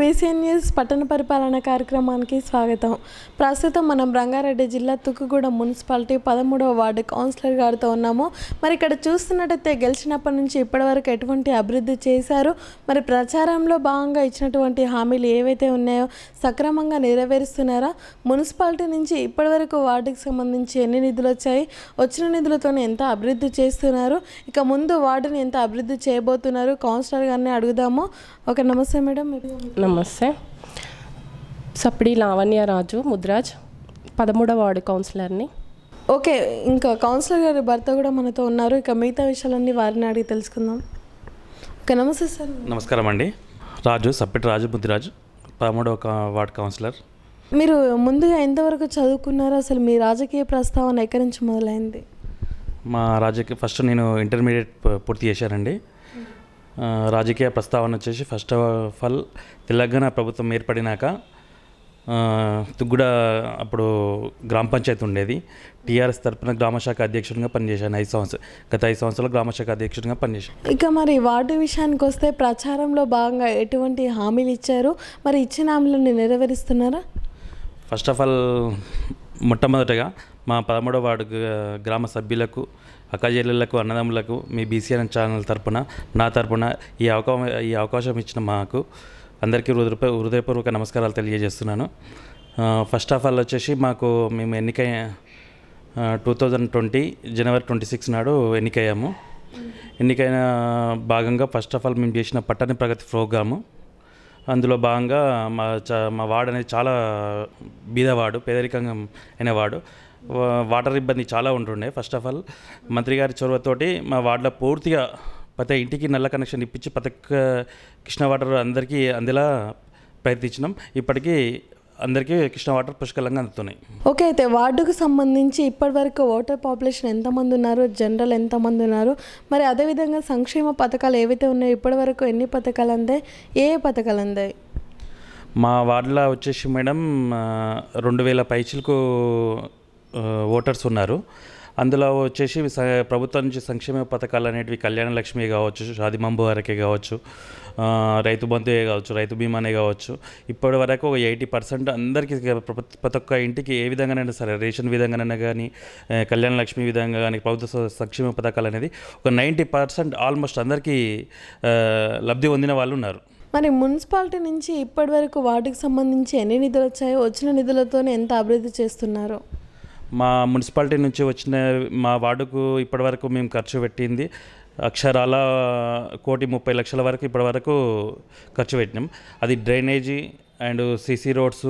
KCN news పట్టణ పరిపాలన కార్యక్రమానికి స్వాగతం ప్రస్తుతం మనం రంగారెడ్డి జిల్లా తుక్కుగూడ మున్సిపాలిటీ పదమూడవ వార్డు కౌన్సిలర్ గారితో ఉన్నాము మరి ఇక్కడ చూస్తున్నట్టయితే గెలిచినప్పటి నుంచి ఇప్పటివరకు ఎటువంటి అభివృద్ధి చేశారు మరి ప్రచారంలో భాగంగా ఇచ్చినటువంటి హామీలు ఏవైతే ఉన్నాయో సక్రమంగా నెరవేరుస్తున్నారా మున్సిపాలిటీ నుంచి ఇప్పటివరకు వార్డుకి సంబంధించి ఎన్ని నిధులు వచ్చాయి వచ్చిన నిధులతో ఎంత అభివృద్ధి చేస్తున్నారు ఇక ముందు వార్డుని ఎంత అభివృద్ధి చేయబోతున్నారు కౌన్సిలర్ గారిని అడుగుదాము ఓకే నమస్తే మేడం నమస్తే సప్పిడి లావణ్యరాజు ముద్రాజ్ పదమూడవ వార్డు కౌన్సిలర్ని ఓకే ఇంకా కౌన్సిలర్ గారి భర్త కూడా మనతో ఉన్నారు ఇక మిగతా విషయాలన్నీ వారిని అడిగి తెలుసుకుందాం ఓకే నమస్తే సార్ నమస్కారం అండి రాజు సప్పెటి రాజు బుద్ధిరాజు పదమూడవ కా- వార్డ్ కౌన్సిలర్ మీరు ముందుగా ఎంతవరకు చదువుకున్నారో అసలు మీ రాజకీయ ప్రస్తావన ఎక్కడి నుంచి మొదలైంది మా రాజకీయ ఫస్ట్ నేను ఇంటర్మీడియట్ ప- పూర్తి చేశానండి ఆ, రాజకీయ ప్రస్తావన వచ్చేసి ఫస్ట్ ఆఫ్ ఆల్ తెలంగాణ ప్రభుత్వం ఏర్పడినాక ఆ, తుగ్గుడ అప్పుడు గ్రామ పంచాయతీ ఉండేది టీఆర్ఎస్ తరపున గ్రామశాఖ అధ్యక్షుడిగా పనిచేశాను ఐదు సంవత్సరాలు గత ఐదు సంవత్సరాలు గ్రామశాఖ అధ్యక్షుడిగా పనిచేశాను ఇక మరి వార్డు విషయానికి వస్తే ప్రచారంలో భాగంగా ఎటువంటి హామీలు ఇచ్చారు మరి ఇచ్చిన హామీలను నెరవేరుస్తున్నారా ఫస్ట్ ఆఫ్ ఆల్ మొట్టమొదటగా మా పదమూడవ వార్డు గ- గ్రామ సభ్యులకు అక్కజెల్లెళ్లకు అన్నదమ్ములకు మీ బీసీఎన్ ఛానల్ తరపున నా తరపున ఈ అవకాశం ఈ అవకాశం ఇచ్చిన మాకు అందరికీ హృదయ హృదయపూర్వక నమస్కారాలు తెలియజేస్తున్నాను ఆ, ఫస్ట్ ఆఫ్ ఆల్ వచ్చేసి మాకు మేము ఎన్నిక two thousand twenty January twenty six నాడు ఎన్నికయ్యాము ఎన్నికైన భాగంగా ఫస్ట్ ఆఫ్ ఆల్ మేము చేసిన పట్టణ ప్రగతి ప్రోగ్రాము అందులో భాగంగా మా చ మా వార్డు అనేది చాలా బీదవాడు పేదరికంగా అయిన వాడు వా- వాటర్ ఇబ్బంది చాలా ఉంటుండే ఫస్ట్ ఆఫ్ ఆల్ మంత్రి గారి చొరవతోటి మా వార్డులో పూర్తిగా ప్రతి ఇంటికి నల్ల కనెక్షన్ ఇప్పించి ప్రతి ఒక్క కృష్ణ వాటర్ అందరికీ అందేలా ప్రయత్నించినాం ఇప్పటికీ అందరికీ కృష్ణ వాటర్ పుష్కలంగా అందుతున్నాయి ఓకే అయితే వార్డుకు సంబంధించి ఇప్పటివరకు ఓటర్ పాపులేషన్ ఎంతమంది ఉన్నారు జనరల్ ఎంతమంది ఉన్నారు మరి అదేవిధంగా సంక్షేమ పథకాలు ఏవైతే ఉన్నాయో ఇప్పటివరకు ఎన్ని పథకాలు అందాయి ఏ ఏ పథకాలు అందాయి మా వార్డులో వచ్చేసి మేడం ఆ, రెండు వేల పైచిలకు ఆ, ఓటర్స్ ఉన్నారు అందులో వచ్చేసి స- ప్రభుత్వం నుంచి సంక్షేమ పథకాలు అనేటివి కళ్యాణ లక్ష్మి కావచ్చు షాది మంబు వరకే కావచ్చు ఆ, రైతు బంధువే కావచ్చు రైతు బీమానే కావచ్చు ఇప్పటి వరకు ఒక ఎయిటీ పర్సెంట్ అందరికీ ప్రతి ప్రతి ఒక్క ఇంటికి ఏ విధంగానైనా సరే రేషన్ విధంగానైనా కానీ ఆ, కళ్యాణ లక్ష్మి విధంగా కానీ ప్రభుత్వ స- సంక్షేమ పథకాలు అనేది ఒక నైంటీ పర్సెంట్ ఆల్మోస్ట్ అందరికీ ఆ, లబ్ధి పొందిన వాళ్ళు ఉన్నారు మరి మున్సిపాలిటీ నుంచి ఇప్పటివరకు వార్డుకి సంబంధించి ఎన్ని నిధులు వచ్చాయో వచ్చిన నిధులతోనే ఎంత అభివృద్ధి చేస్తున్నారు మా మున్సిపాలిటీ నుంచి వచ్చిన మా వార్డుకు ఇప్పటివరకు మేము ఖర్చు పెట్టింది అక్షరాల కోటి ముప్పై లక్షల వరకు ఇప్పటివరకు ఖర్చు పెట్టినాం అది drainage and CC roads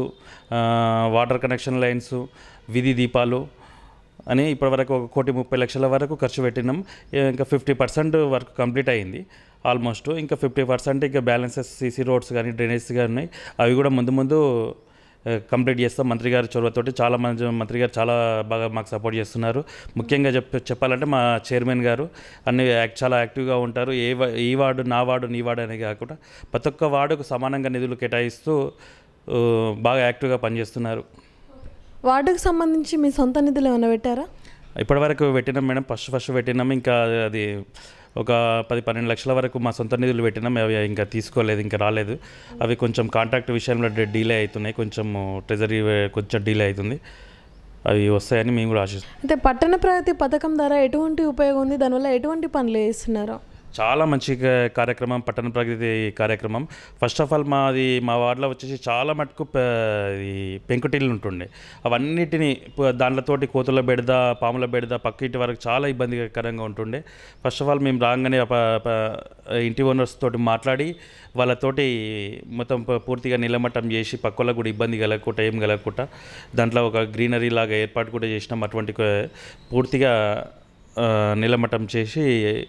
water connection lines విధి దీపాలు అని ఇప్పటివరకు ఒక కోటి ముప్పై లక్షల వరకు ఖర్చు పెట్టినాం ఇంకా ఫిఫ్టీ పర్సెంట్ వర్క్ కంప్లీట్ అయింది ఆల్మోస్ట్ ఇంకా ఫిఫ్టీ పర్సెంట్ ఇంకా బ్యాలెన్సెస్ సీసీ రోడ్స్ కానీ డ్రైనేజెస్ కానీ ఉన్నాయి అవి కూడా ముందు ముందు ఆ, కంప్లీట్ చేస్తాం మంత్రి గారి చొరవతోటి చాలా మంది మంత్రి గారు చాలా బాగా మాకు సపోర్ట్ చేస్తున్నారు ముఖ్యంగా చెప్ చెప్పాలంటే మా చైర్మన్ గారు అన్ని యాక్- చాలా యాక్టివ్గా ఉంటారు ఏ వా- ఈ వార్డు నా వార్డు నీ వార్డు అనే కాకుండా ప్రతి ఒక్క వార్డుకు సమానంగా నిధులు కేటాయిస్తూ ఆ, బాగా యాక్టివ్గా పనిచేస్తున్నారు వార్డుకు సంబంధించి మీ సొంత నిధులు ఏమైనా పెట్టారా ఇప్పటివరకు పెట్టినాం మేడం ఫస్ట్ ఫస్ట్ పెట్టినాం ఇంకా అది ఒక పది పన్నెండు లక్షల వరకు మా సొంత నిధులు పెట్టినాం అవి ఇంకా తీసుకోలేదు ఇంకా రాలేదు అవి కొంచెం కాంట్రాక్ట్ విషయంలో డి- డిలే అవుతున్నాయి కొంచెం ట్రెజరీ కొంచెం డిలే అవుతుంది అవి వస్తాయని మేము కూడా ఆశిస్తున్నాం అయితే పట్టణ ప్రగతి పథకం ద్వారా ఎటువంటి ఉపయోగం ఉంది దానివల్ల ఎటువంటి పనులు చేస్తున్నారు చాలా మంచి క- కార్యక్రమం పట్టణ ప్రగతి కార్యక్రమం ఫస్ట్ ఆఫ్ ఆల్ మాది మా వార్డులో వచ్చేసి చాలా మటుకు ప- ఈ పెంకుటిల్లు ఉంటుండే అవన్నిటిని ప- దాంట్లతోటి కోతుల బెడద పాముల బెడద పక్కింటి వరకు చాలా ఇబ్బందికరంగా ఉంటుండే ఫస్ట్ ఆఫ్ ఆల్ మేము రాగానే ప- ప- ఇంటి ఓనర్స్ తోటి మాట్లాడి వాళ్ళతోటి మొత్తం ప- పూర్తిగా నిలమట్టం చేసి పక్కలకు కూడా ఇబ్బంది కలగకుండా ఏం కలగకుండా దాంట్లో ఒక గ్రీనరీ లాగా ఏర్పాటు కూడా చేసినాం అటువంటి కొ- పూర్తిగా ఆ, నిలమట్టం చేసి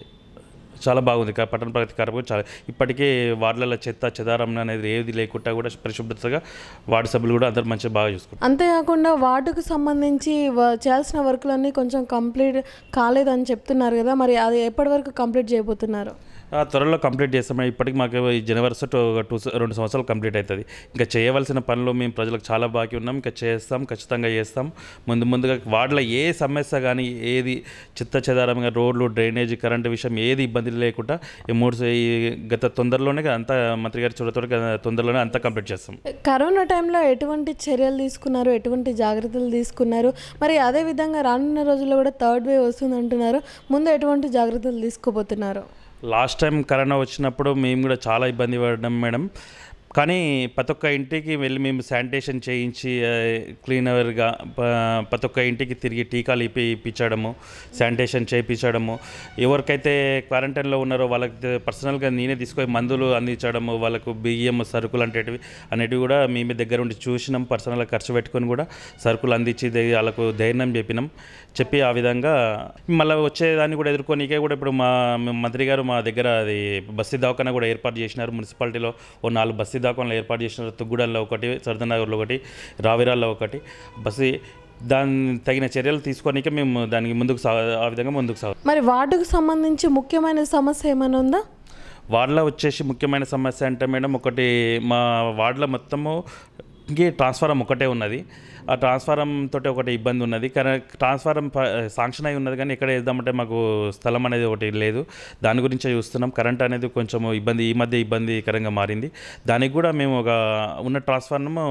చాలా బాగుంది కా- పట్టణ ప్రగతి కార్యక్రమం చాలా ఇప్పటికే వార్డులలో చెత్త చెదారం అనేది ఏది లేకుండా కూడా పరిశుభ్రతగా వార్డు సభ్యులు కూడా అందరు మంచిగా బాగా చూసుకుంటారు అంతేకాకుండా వార్డుకు సంబంధించి వ- చేయాల్సిన వర్కులన్నీ కొంచెం కంప్లీట్ కాలేదని చెప్తున్నారు కదా మరి అది ఎప్పటి వరకు కంప్లీట్ చేయబోతున్నారు ఆ, త్వరలో కంప్లీట్ చేస్తాం ఇప్పటికి మాకు ఈ జనవరి వస్తే టూ టూ రెండు సంవత్సరాలు కంప్లీట్ అవుతుంది ఇంకా చేయవలసిన పనులు మేము ప్రజలకు చాలా బాకీ ఉన్నాం ఇంకా చేస్తాం ఖచ్చితంగా చేస్తాం ముందు ముందుగా వార్డులో ఏ సమస్య కానీ ఏది చిత్త చెదారంగా రోడ్లు డ్రైనేజ్ కరెంటు విషయం ఏది ఇబ్బంది లేకుండా ఈ మూడు స- ఈ గత తొందరలోనే అంతా మంత్రి గారి చొరవతో తొందరలోనే అంతా కంప్లీట్ చేస్తాం కరోనా టైంలో ఎటువంటి చర్యలు తీసుకున్నారు ఎటువంటి జాగ్రత్తలు తీసుకున్నారు మరి అదే విధంగా రానున్న రోజుల్లో కూడా థర్డ్ వేవ్ వస్తుంది అంటున్నారు ముందు ఎటువంటి జాగ్రత్తలు తీసుకోబోతున్నారు లాస్ట్ టైం కరోనా వచ్చినప్పుడు మేము కూడా చాలా ఇబ్బంది పడ్డాం మేడం కానీ ప్రతి ఒక్క ఇంటికి వెళ్ళి మేము శానిటేషన్ చేయించి ఆ, క్లీనర్గా ప- ప్రతి ఒక్క ఇంటికి తిరిగి టీకాలు ఇప్పి ఇప్పించడము శానిటేషన్ చేయించడము ఎవరికైతే క్వారంటైన్లో ఉన్నారో వాళ్ళకి పర్సనల్గా నేనే తీసుకొని మందులు అందించడము వాళ్ళకు బియ్యం సరుకులు అనేటివి అనేటివి కూడా మేము దగ్గర ఉండి చూసినాం పర్సనల్గా ఖర్చు పెట్టుకొని కూడా సరుకులు అందించి దే- వాళ్ళకు ధైర్యం చెప్పినాం చెప్పి ఆ విధంగా మళ్ళీ వచ్చేదాన్ని కూడా ఎదుర్కొనికే కూడా ఇప్పుడు మా మా మంత్రి గారు మా దగ్గర అది బస్తీ దవాఖాన కూడా ఏర్పాటు చేసినారు మున్సిపాలిటీలో ఓ నాలుగు బస్తీ దవాఖానలు ఏర్పాటు చేసినారు తుగ్గూడల్లో ఒకటి సర్దనగర్లో ఒకటి రావిరాల్లో ఒకటి బస్తీ దాని తగిన చర్యలు తీసుకోనికే మేము దానికి ముందుకు సా ఆ విధంగా ముందుకు సాగు మరి వార్డుకు సంబంధించి ముఖ్యమైన సమస్య ఏమైనా ఉందా వార్డులో వచ్చేసి ముఖ్యమైన సమస్య అంటే మేడం ఒకటి మా వార్డులో మొత్తము ఇంకే ట్రాన్స్ఫారం ఒకటే ఉన్నది ఆ ట్రాన్స్ఫారం తోటి ఒకటి ఇబ్బంది ఉన్నది కానీ ట్రాన్స్ఫారం ప- శాంక్షన్ అయి ఉన్నది కానీ ఎక్కడ వేద్దామంటే మాకు స్థలం అనేది ఒకటి లేదు దాని గురించే చూస్తున్నాం కరెంట్ అనేది కొంచెం ఇబ్బంది ఈ మధ్య ఇబ్బందికరంగా మారింది దానికి కూడా మేము ఒక ఉన్న ట్రాన్స్ఫార్ము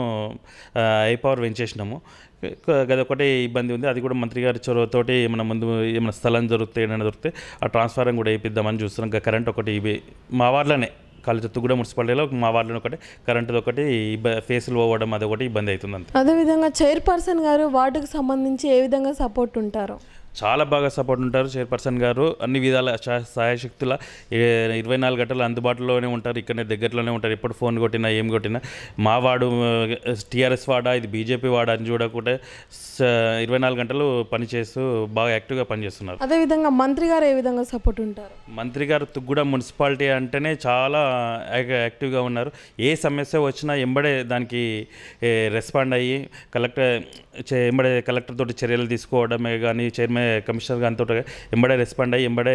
ఐ పవర్ పెంచేసినాము అది ఒకటే ఇబ్బంది ఉంది అది కూడా మంత్రి గారి చొరవతోటి ఏమైనా ముందు ఏమైనా స్థలం దొరికితే ఏమైనా దొరికితే ఆ ట్రాన్స్ఫారం కూడా వేయిద్దామని చూస్తున్నాం ఇంకా కరెంట్ ఒకటి ఇవి మా వార్డులోనే కాలేజ్ తుగ్గూడ మున్సిపాలిటీలో మా వార్డులో ఒకటి కరెంటుది ఒకటి ఇబ్బ- ఫేసులు పోవడం అది ఒకటి ఇబ్బంది అవుతుంది అంతే అదేవిధంగా చైర్పర్సన్ గారు వార్డుకు సంబంధించి ఏ విధంగా సపోర్ట్ ఉంటారు చాలా బాగా సపోర్ట్ ఉంటారు చైర్పర్సన్ గారు అన్ని విధాల సహ- సహాయశక్తుల ఏ- ఇరవై నాలుగు గంటలు అందుబాటులోనే ఉంటారు ఇక్కడనే దగ్గరలోనే ఉంటారు ఎప్పుడు ఫోన్ కొట్టినా ఏం కొట్టినా మా వాడు టీఆర్ఎస్ వాడా ఇది బీజేపీ వాడా అని చూడకుంటే స- ఇరవై నాలుగు గంటలు పనిచేస్తూ బాగా యాక్టివ్గా పనిచేస్తున్నారు అదేవిధంగా మంత్రి గారు ఏ విధంగా సపోర్ట్ ఉంటారు మంత్రి గారు తుగ్గూడ మున్సిపాలిటీ అంటేనే చాలా యాక్- యాక్టివ్గా ఉన్నారు ఏ సమస్య వచ్చినా ఎంబడే దానికి ఏ, రెస్పాండ్ అయ్యి కలెక్టర్ చే- ఎంబడే కలెక్టర్ తోటి చర్యలు తీసుకోవడమే కానీ చైర్మన్ కమిషనర్ గారితో ఎంబడే రెస్పాండ్ అయ్యి ఎంబడే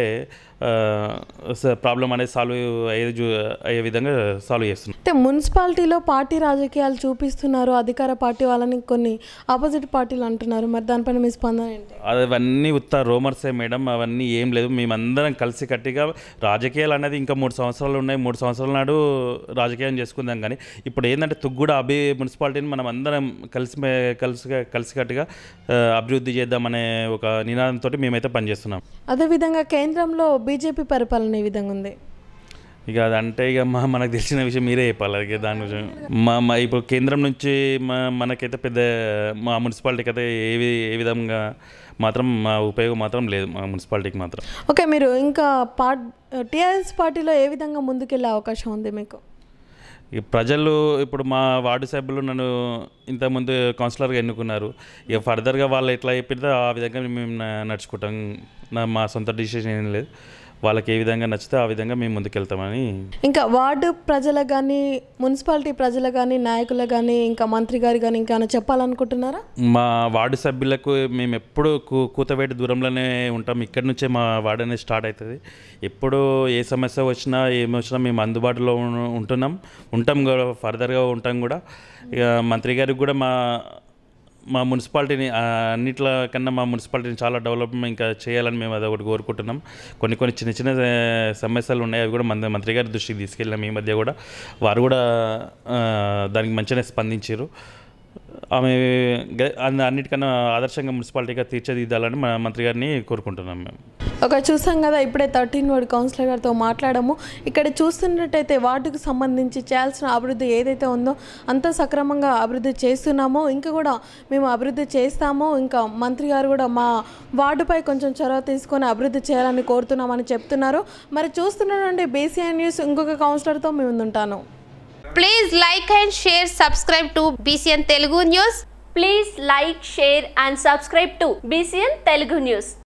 ప్రాబ్లం అనేది సాల్వ్ అయ్యే జు- అయ్యే విధంగా సాల్వ్ చేస్తున్నారు అయితే మున్సిపాలిటీలో పార్టీ రాజకీయాలు చూపిస్తున్నారు అధికార పార్టీ వాళ్ళని కొన్ని ఆపోజిట్ పార్టీలు అంటున్నారు మరి దానిపైన మీ స్పందన ఏంటి అవన్నీ ఉత్త రోమర్సే మేడం అవన్నీ ఏం లేదు మేమందరం కలిసి కట్టిగా రాజకీయాలు అనేది ఇంకా మూడు సంవత్సరాలు ఉన్నాయి మూడు సంవత్సరాల నాడు రాజకీయం చేసుకుందాం కానీ ఇప్పుడు ఏంటంటే తుగ్గూడ అభి మున్సిపాలిటీని మనం అందరం కలిసి కలిసి కలిసికట్టుగా ఆ, అభివృద్ధి చేద్దామనే ఒక నినాదంతో మేమైతే పనిచేస్తున్నాం అదేవిధంగా కేంద్రంలో బీజేపీ పరిపాలన ఏ విధంగా ఉంది ఇక అదంటే ఇక మా మనకు తెలిసిన విషయం మీరే చెప్పాలి ఇక దాని విషయం మా మా ఇప్పుడు కేంద్రం నుంచి మా మనకైతే పెద్ద మా మున్సిపాలిటీకి అయితే ఏ వి- ఏ విధంగా మాత్రం మా ఉపయోగం మాత్రం లేదు మా మున్సిపాలిటీకి మాత్రం ఓకే మీరు ఇంకా పార్ట్ టీఆర్ఎస్ పార్టీలో ఏ విధంగా ముందుకెళ్ళే అవకాశం ఉంది మీకు ఈ ప్రజలు ఇప్పుడు మా వార్డు సభ్యులు నన్ను ఇంతకుముందు కౌన్సిలర్గా ఎన్నుకున్నారు ఇక ఫర్దర్గా వాళ్ళు ఎట్లా చెప్పితే ఆ విధంగా మేము న- నడుచుకుంటాం నా మా సొంత డిసిషన్ ఏం లేదు వాళ్ళకి ఏ విధంగా నచ్చితే ఆ విధంగా మేము ముందుకెళ్తామని ఇంకా వార్డు ప్రజలకు కానీ మున్సిపాలిటీ ప్రజలకు కానీ నాయకులకు కానీ ఇంకా మంత్రి గారు కానీ ఇంకా ఏమైనా చెప్పాలనుకుంటున్నారా మా వార్డు సభ్యులకు మేము ఎప్పుడు కూ కూతవేటి దూరంలోనే ఉంటాం ఇక్కడి నుంచే మా వార్డు అనేది స్టార్ట్ అవుతుంది ఎప్పుడు ఏ సమస్య వచ్చినా ఏమి వచ్చినా మేము అందుబాటులో ఉం- ఉంటున్నాం ఉంటాం కూడా ఫర్దర్గా ఉంటాం కూడా ఇక మంత్రి గారికి కూడా మా మా మున్సిపాలిటీని ఆ, అన్నిట్ల కన్నా మా మున్సిపాలిటీని చాలా డెవలప్మెంట్ ఇంకా చేయాలని మేము అది ఒకటి కోరుకుంటున్నాం కొన్ని కొన్ని చిన్న చిన్న ఆ, సమస్యలు ఉన్నాయి అవి కూడా మన మంత్రి గారి దృష్టికి తీసుకెళ్ళాం ఈ మధ్య కూడా వారు కూడా ఆ, దానికి మంచిగానే స్పందించారు ఆమె గ- అన్ని- అన్నిటికన్నా ఆదర్శంగా మున్సిపాలిటీగా తీర్చిదిద్దాలని మా మంత్రి గారిని కోరుకుంటున్నాం మేము ఒక చూసాం కదా ఇప్పుడే థర్టీన్ వార్డు కౌన్సిలర్ గారితో మాట్లాడాము ఇక్కడ చూస్తున్నట్టయితే వార్డుకు సంబంధించి చేయాల్సిన అభివృద్ధి ఏదైతే ఉందో అంత సక్రమంగా అభివృద్ధి చేస్తున్నామో ఇంకా కూడా మేము అభివృద్ధి చేస్తాము ఇంకా మంత్రి గారు కూడా మా వార్డుపై కొంచెం చొరవ తీసుకొని అభివృద్ధి చేయాలని కోరుతున్నామని చెప్తున్నారు మరి చూస్తున్నానండి బీసీఐ న్యూస్ ఇంకొక కౌన్సిలర్తో మేము ఉంటాను Please like and share, subscribe to BCN Telugu News. Please like, share and subscribe to BCN Telugu News.